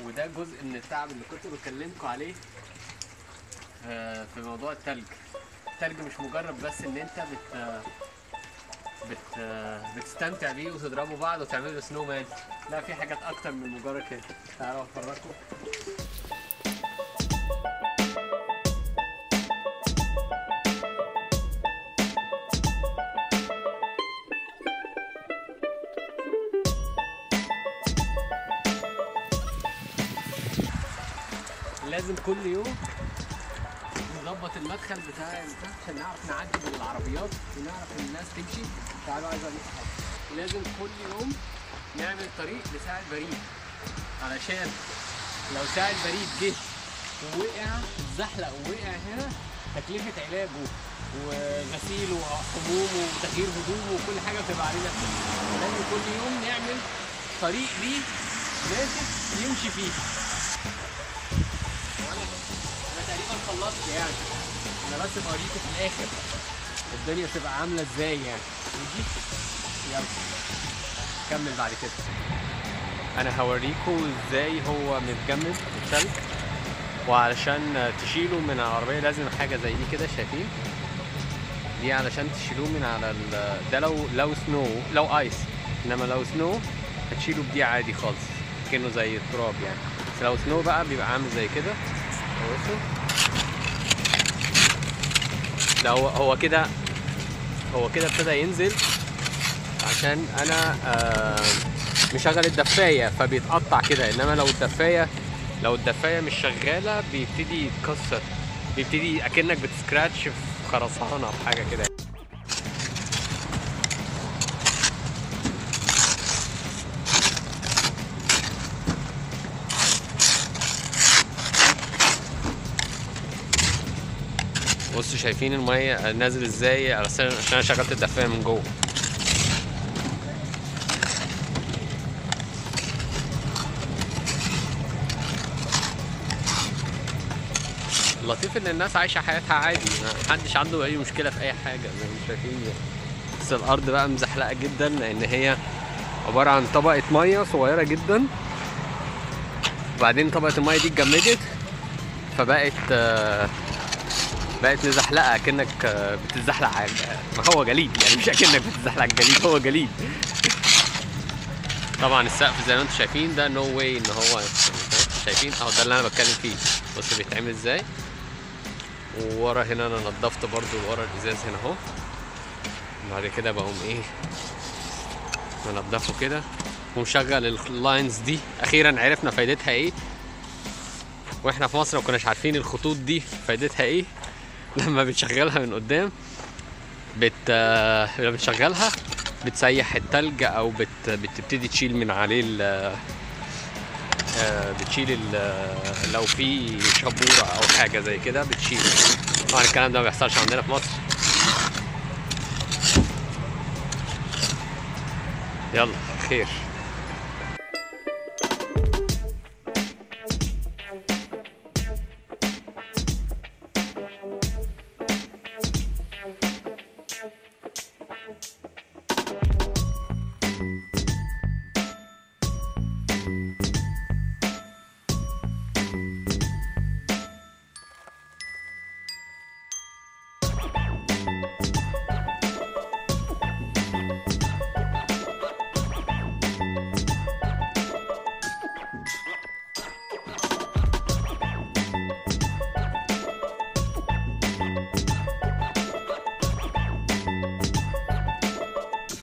وده جزء من التعب اللي كنت بكلمكم عليه آه، في موضوع التلج التلج مش مجرد بس ان انت بت بت بتستمتع بيه وتضربوا بعض وتعملوا سنو مان لا في حاجات اكتر من مجرد كده تعالوا افرجكم لازم كل يوم نظبط المدخل بتاع البتاع عشان نعرف نعدي من العربيات ونعرف ان الناس تمشي تعالوا عايز اقول لكم حاجه لازم كل يوم نعمل طريق لساعة بريد علشان لو ساعة بريد جه ووقع اتزحلق ووقع هنا تكلفة علاجه وغسيله وحمومه وتغيير هدومه وكل حاجة بتبقى علينا احنا. لازم كل يوم نعمل طريق ليه ناسف يمشي فيه انا تقريبا خلصت يعني انا بس بوريكم في الاخر الدنيا بتبقى عامله ازاي يعني نجي يلا كمل بعد كده انا هوريكم ازاي هو متجمد التلج وعلشان تشيله من العربيه لازم حاجه زي دي كده شايفين دي علشان تشيلوه من على ال... ده لو لو سنو لو ايس انما لو سنو هتشيله بدي عادي خالص كأنه زي التراب يعني بس لو سنو بقى بيبقى عامل زي كده بصوا ده هو هو كده هو كده ابتدى ينزل عشان انا آه مشغل الدفايه فبيتقطع كده انما لو الدفايه لو الدفايه مش شغاله بيبتدي يتكسر بيبتدي اكنك بتسكراتش في خرسانه او حاجه كده بصوا شايفين الميه نازل ازاي علشان عشان انا شغلت الدفايه من جوه اللطيف ان الناس عايشه حياتها عادي ما حدش عنده اي مشكله في اي حاجه زي ما شايفين يعني. بس الارض بقى مزحلقه جدا لان هي عباره عن طبقه ميه صغيره جدا وبعدين طبقه الميه دي اتجمدت فبقت آه، بقت مزحلقه كأنك آه، بتتزحلق على ما هو جليد يعني مش اكنك بتتزحلق على الجليد هو جليد طبعا السقف زي ما انتم شايفين ده نو واي ان هو شايفين اهو ده اللي انا بتكلم فيه بص بيتعمل ازاي وورا هنا انا نضفت برضو ورا الازاز هنا اهو بعد كده بقوم ايه منضفه كده ومشغل اللاينز دي اخيرا عرفنا فايدتها ايه واحنا في مصر ما كناش عارفين الخطوط دي فايدتها ايه لما بتشغلها من قدام بت آه، لما بتشغلها بتسيح التلج او بت... بتبتدي تشيل من عليه ال... آه، بتشيل ال... لو في شبوره او حاجه زي كده بتشيل طبعا الكلام ده ما بيحصلش عندنا في مصر يلا خير